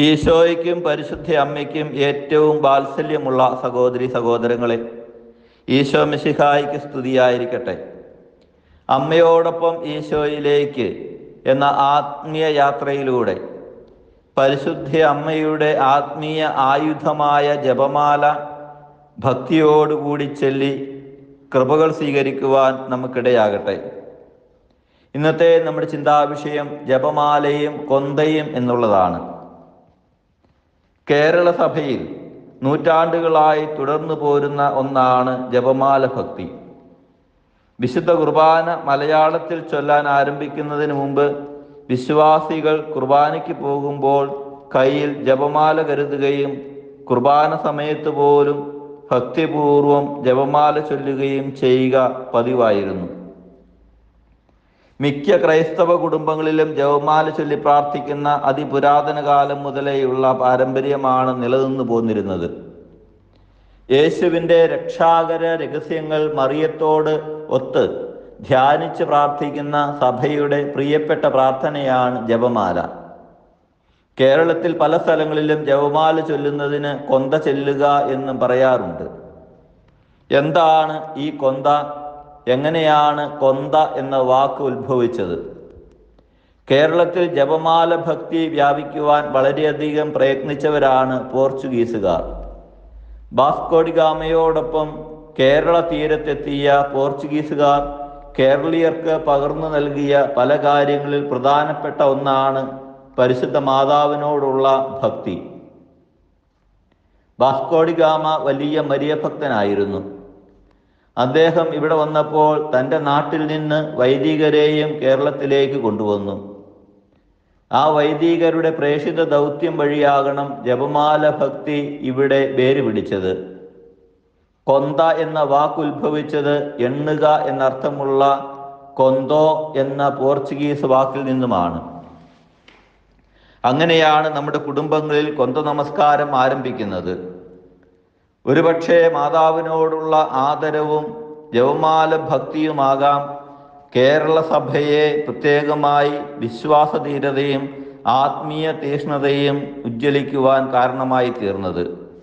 ഈശോയ്ക്കും പരിശുദ്ധ അമ്മയ്ക്കും ഏറ്റവും വാത്സല്യമുള്ള സഹോദരി സഹോദരങ്ങളെ ഈശോ മിശിഹായിക്ക് സ്തുതിയായിരിക്കട്ടെ അമ്മയോടൊപ്പം ഈശോയിലേക്ക് എന്ന ആത്മീയ യാത്രയിലൂടെ പരിശുദ്ധ അമ്മയുടെ ആത്മീയ ആയുധമായ ജപമാല ഭക്തിയോടുകൂടി ചൊല്ലി കൃപകൾ സ്വീകരിക്കുവാൻ നമുക്കിടയാകട്ടെ ഇന്നത്തെ നമ്മുടെ ചിന്താവിഷയം ജപമാലയും കൊന്തയും എന്നുള്ളതാണ് കേരള സഭയിൽ നൂറ്റാണ്ടുകളായി തുടർന്നു പോരുന്ന ഒന്നാണ് ജപമാല ഭക്തി വിശുദ്ധ കുർബാന മലയാളത്തിൽ ചൊല്ലാൻ ആരംഭിക്കുന്നതിന് മുമ്പ് വിശ്വാസികൾ കുർബാനയ്ക്ക് പോകുമ്പോൾ കയ്യിൽ ജപമാല കരുതുകയും കുർബാന സമയത്ത് പോലും ഭക്തിപൂർവം ജപമാല ചൊല്ലുകയും ചെയ്യുക പതിവായിരുന്നു മിക്ക ക്രൈസ്തവ കുടുംബങ്ങളിലും ജപമാല ചൊല്ലി പ്രാർത്ഥിക്കുന്ന അതിപുരാതന കാലം മുതലേയുള്ള പാരമ്പര്യമാണ് നിലനിന്നു പോന്നിരുന്നത് യേശുവിൻ്റെ രക്ഷാകര രഹസ്യങ്ങൾ മറിയത്തോട് ഒത്ത് ധ്യാനിച്ച് പ്രാർത്ഥിക്കുന്ന സഭയുടെ പ്രിയപ്പെട്ട പ്രാർത്ഥനയാണ് ജപമാല കേരളത്തിൽ പല സ്ഥലങ്ങളിലും ജപമാല ചൊല്ലുന്നതിന് കൊന്ത ചെല്ലുക എന്നും പറയാറുണ്ട് എന്താണ് ഈ കൊന്ത എങ്ങനെയാണ് കൊന്ത എന്ന വാക്ക് ഉത്ഭവിച്ചത് കേരളത്തിൽ ജപമാല ഭക്തി വ്യാപിക്കുവാൻ വളരെയധികം പ്രയത്നിച്ചവരാണ് പോർച്ചുഗീസുകാർ ബാസ്കോഡിഗാമയോടൊപ്പം കേരള തീരത്തെത്തിയ പോർച്ചുഗീസുകാർ കേരളീയർക്ക് പകർന്നു നൽകിയ പല കാര്യങ്ങളിൽ പ്രധാനപ്പെട്ട ഒന്നാണ് പരിശുദ്ധ മാതാവിനോടുള്ള ഭക്തി ബാസ്കോഡിഗാമ വലിയ മരിയഭക്തനായിരുന്നു അദ്ദേഹം ഇവിടെ വന്നപ്പോൾ തൻ്റെ നാട്ടിൽ നിന്ന് വൈദികരെയും കേരളത്തിലേക്ക് കൊണ്ടുവന്നു ആ വൈദികരുടെ പ്രേഷിത ദൗത്യം വഴിയാകണം ജപമാല ഭക്തി ഇവിടെ വേര് പിടിച്ചത് കൊന്ത എന്ന വാക്ക് ഉത്ഭവിച്ചത് എണ്ണുക എന്നർത്ഥമുള്ള കൊന്തോ എന്ന പോർച്ചുഗീസ് വാക്കിൽ നിന്നുമാണ് അങ്ങനെയാണ് നമ്മുടെ കുടുംബങ്ങളിൽ കൊന്ത നമസ്കാരം ആരംഭിക്കുന്നത് ഒരുപക്ഷെ മാതാവിനോടുള്ള ആദരവും ജവമാല ഭക്തിയുമാകാം കേരള സഭയെ പ്രത്യേകമായി വിശ്വാസധീരതയും ആത്മീയ തീഷ്ണതയും ഉജ്ജ്വലിക്കുവാൻ കാരണമായി തീർന്നത്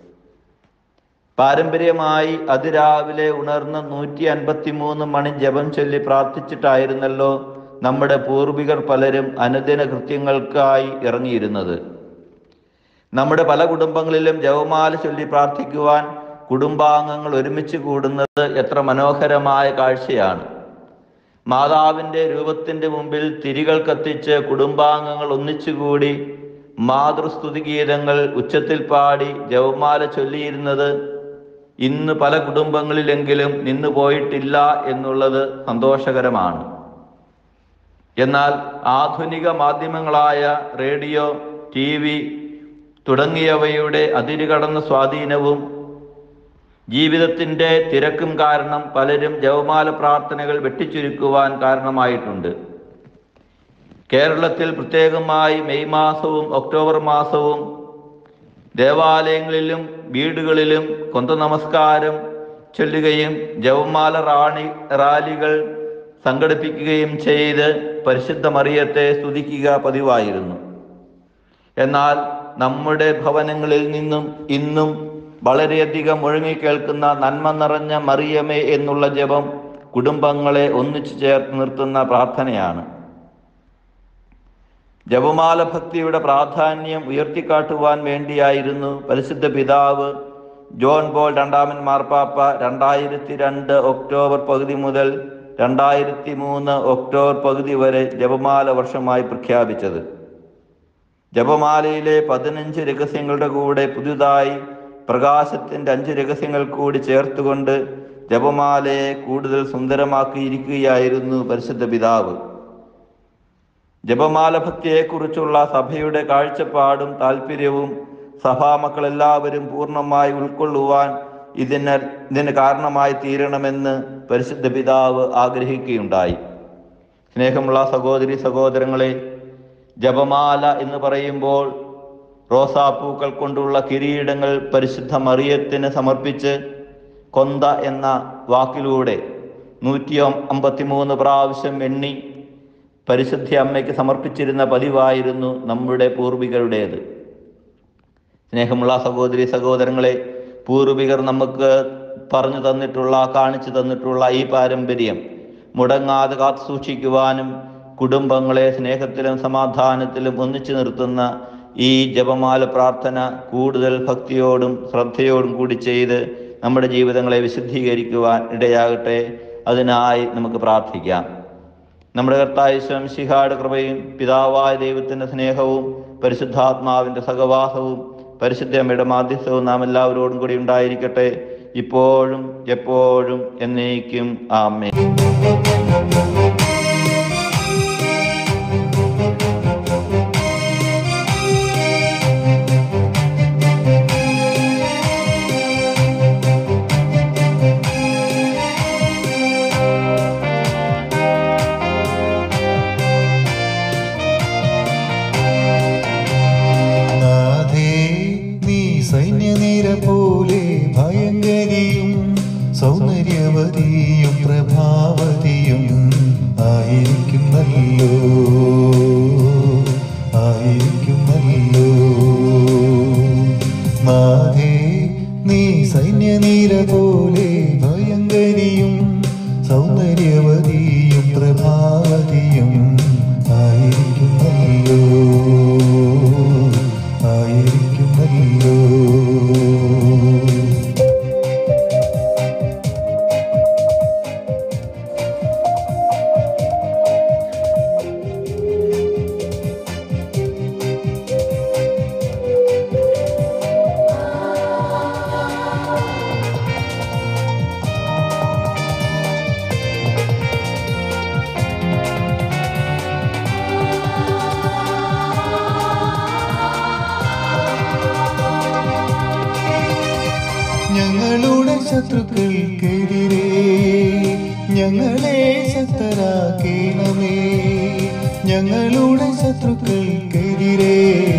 പാരമ്പര്യമായി അതിരാവിലെ ഉണർന്ന് നൂറ്റി അൻപത്തി മൂന്ന് മണി ജപം ചൊല്ലി പ്രാർത്ഥിച്ചിട്ടായിരുന്നല്ലോ നമ്മുടെ പൂർവികർ പലരും അനുദിന കൃത്യങ്ങൾക്കായി ഇറങ്ങിയിരുന്നത് നമ്മുടെ പല കുടുംബങ്ങളിലും ജവമാല ചൊല്ലി പ്രാർത്ഥിക്കുവാൻ കുടുംബാംഗങ്ങൾ ഒരുമിച്ച് കൂടുന്നത് എത്ര മനോഹരമായ കാഴ്ചയാണ് മാതാവിൻ്റെ രൂപത്തിൻ്റെ മുമ്പിൽ തിരികൾ കത്തിച്ച് കുടുംബാംഗങ്ങൾ ഒന്നിച്ചുകൂടി മാതൃസ്തുതി ഗീതങ്ങൾ ഉച്ചത്തിൽ പാടി ജവമാല ചൊല്ലിയിരുന്നത് ഇന്ന് പല കുടുംബങ്ങളിലെങ്കിലും നിന്നു പോയിട്ടില്ല എന്നുള്ളത് സന്തോഷകരമാണ് എന്നാൽ ആധുനിക മാധ്യമങ്ങളായ റേഡിയോ ടി വി തുടങ്ങിയവയുടെ അതിരുകടന്ന സ്വാധീനവും ജീവിതത്തിൻ്റെ തിരക്കും കാരണം പലരും ജവമാല പ്രാർത്ഥനകൾ വെട്ടിച്ചുരുക്കുവാൻ കാരണമായിട്ടുണ്ട് കേരളത്തിൽ പ്രത്യേകമായി മെയ് മാസവും ഒക്ടോബർ മാസവും ദേവാലയങ്ങളിലും വീടുകളിലും കൊന്ത നമസ്കാരം ചൊല്ലുകയും ജവമാല റാണി റാലികൾ സംഘടിപ്പിക്കുകയും ചെയ്ത് പരിശുദ്ധ മറിയത്തെ സ്തുതിക്കുക പതിവായിരുന്നു എന്നാൽ നമ്മുടെ ഭവനങ്ങളിൽ നിന്നും ഇന്നും വളരെയധികം മുഴങ്ങിക്കേൾക്കുന്ന നന്മ നിറഞ്ഞ മറിയമേ എന്നുള്ള ജപം കുടുംബങ്ങളെ ഒന്നിച്ചു ചേർത്ത് നിർത്തുന്ന പ്രാർത്ഥനയാണ് ജപമാല ഭക്തിയുടെ പ്രാധാന്യം ഉയർത്തിക്കാട്ടുവാൻ വേണ്ടിയായിരുന്നു പരിശുദ്ധ പിതാവ് ജോൺ ബോൾ രണ്ടാമൻ മാർപ്പാപ്പ രണ്ടായിരത്തി രണ്ട് ഒക്ടോബർ പകുതി മുതൽ രണ്ടായിരത്തി മൂന്ന് ഒക്ടോബർ പകുതി വരെ ജപമാല വർഷമായി പ്രഖ്യാപിച്ചത് ജപമാലയിലെ പതിനഞ്ച് രഹസ്യങ്ങളുടെ കൂടെ പുതുതായി പ്രകാശത്തിൻ്റെ അഞ്ച് രഹസ്യങ്ങൾ കൂടി ചേർത്തുകൊണ്ട് ജപമാലയെ കൂടുതൽ സുന്ദരമാക്കിയിരിക്കുകയായിരുന്നു പരിശുദ്ധ പിതാവ് ജപമാല ഭക്തിയെക്കുറിച്ചുള്ള സഭയുടെ കാഴ്ചപ്പാടും താല്പര്യവും സഭാമക്കൾ എല്ലാവരും പൂർണ്ണമായി ഉൾക്കൊള്ളുവാൻ ഇതിന് ഇതിന് കാരണമായി തീരണമെന്ന് പരിശുദ്ധ പിതാവ് ആഗ്രഹിക്കുകയുണ്ടായി സ്നേഹമുള്ള സഹോദരി സഹോദരങ്ങളെ ജപമാല എന്ന് പറയുമ്പോൾ റോസാപ്പൂക്കൾ കൊണ്ടുള്ള കിരീടങ്ങൾ പരിശുദ്ധ മറിയത്തിന് സമർപ്പിച്ച് കൊന്ത എന്ന വാക്കിലൂടെ നൂറ്റി അമ്പത്തിമൂന്ന് പ്രാവശ്യം എണ്ണി പരിശുദ്ധ അമ്മയ്ക്ക് സമർപ്പിച്ചിരുന്ന പതിവായിരുന്നു നമ്മുടെ പൂർവികരുടേത് സ്നേഹമുള്ള സഹോദരി സഹോദരങ്ങളെ പൂർവികർ നമുക്ക് പറഞ്ഞു തന്നിട്ടുള്ള കാണിച്ചു തന്നിട്ടുള്ള ഈ പാരമ്പര്യം മുടങ്ങാതെ കാത്തു സൂക്ഷിക്കുവാനും കുടുംബങ്ങളെ സ്നേഹത്തിലും സമാധാനത്തിലും ഒന്നിച്ചു നിർത്തുന്ന ഈ ജപമാല പ്രാർത്ഥന കൂടുതൽ ഭക്തിയോടും ശ്രദ്ധയോടും കൂടി ചെയ്ത് നമ്മുടെ ജീവിതങ്ങളെ വിശുദ്ധീകരിക്കുവാൻ ഇടയാകട്ടെ അതിനായി നമുക്ക് പ്രാർത്ഥിക്കാം നമ്മുടെ കർത്തായ ശംശിഹാട് കൃപയും പിതാവായ ദൈവത്തിന്റെ സ്നേഹവും പരിശുദ്ധാത്മാവിന്റെ സഹവാസവും പരിശുദ്ധമ്മയുടെ മാധ്യസ്ഥവും നാം എല്ലാവരോടും കൂടി ഉണ്ടായിരിക്കട്ടെ ഇപ്പോഴും എപ്പോഴും എന്നേക്കും ആമേ നാഥേ നീ സൈന്യനിര പോലെ ഭയങ്കരിയും സൗന്ദര്യവതിയും പ്രഭാവതിയും ആയിരിക്കുന്നല്ലോ ആയിരിക്കുന്നല്ലോ നാഥേ നീ സൈന്യനിര പോലെ ഭയങ്കരിയും സൗന്ദര്യവതിയും പ്രഭാവതിയും ആയിരിക്കുന്നല്ലോ ആയിരിക്കുന്നല്ലോ ഞങ്ങളുടെ ശത്രുക്കൾക്കെതിരെ ഞങ്ങളെ ശക്തരാക്കണമേ ഞങ്ങളുടെ ശത്രുക്കൾക്കെതിരെ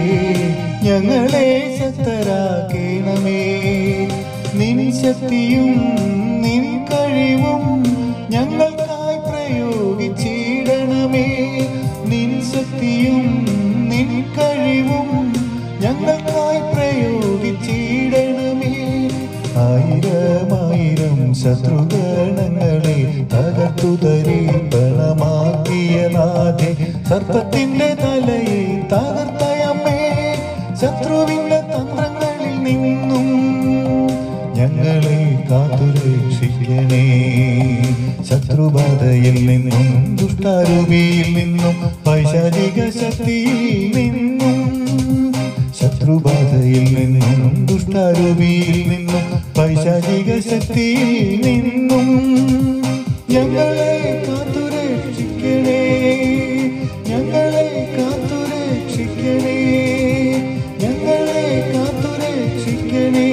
ഞങ്ങളെ ശക്തരാക്കണമേ നിൻ ശക്തിയും നിൻ കഴിവും ഞങ്ങൾക്കായി പ്രയോഗിച്ചിടണമേ നിൻ ശക്തിയും നിൻ കഴിവും ഞങ്ങൾക്കായി പ്രയോഗിച്ചിടണമേ ആയിരമായിരം ശത്രുഗണങ്ങളെ തകർത്തു തരീപണമാക്കിയ നാഥെ സർപ്പത്തിന്റെ തലയെ തകർത്തയമ്മേ ശത്രുവിന്റെ തന്ത്രങ്ങളിൽ നിന്നും ഞങ്ങളെ കാത്തുരക്ഷിക്കണേ ശത്രുബാധയിൽ നിന്നും ദുഷ്ടാരൂപിയിൽ നിന്നും പൈശാചിക ശക്തിയിൽ നിന്നും ശത്രുബാധയിൽ നിന്നും ദുഷ്ടാരൂപിയിൽ നിന്നും പൈശാചിക ശക്തിയിൽ നിന്നും ഞങ്ങളെ കാത്തുരക്ഷിക്കണേ ഞങ്ങളെ കാത്തുരക്ഷിക്കണേ ഞങ്ങളെ കാത്തുരക്ഷിക്കണേ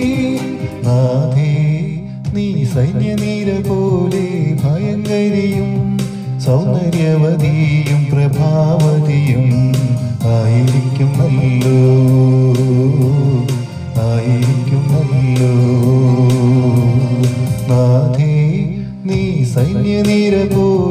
നാഥേ നീ സൈന്യനീര പോലെ ഭയങ്കരിയും സൗന്ദര്യവതിയും പ്രഭാവതിയും ആയിരിക്കുന്നല്ലോ ആയിരിക്കുന്നല്ലോ നാഥേ നീ സൈന്യനീര പോലെ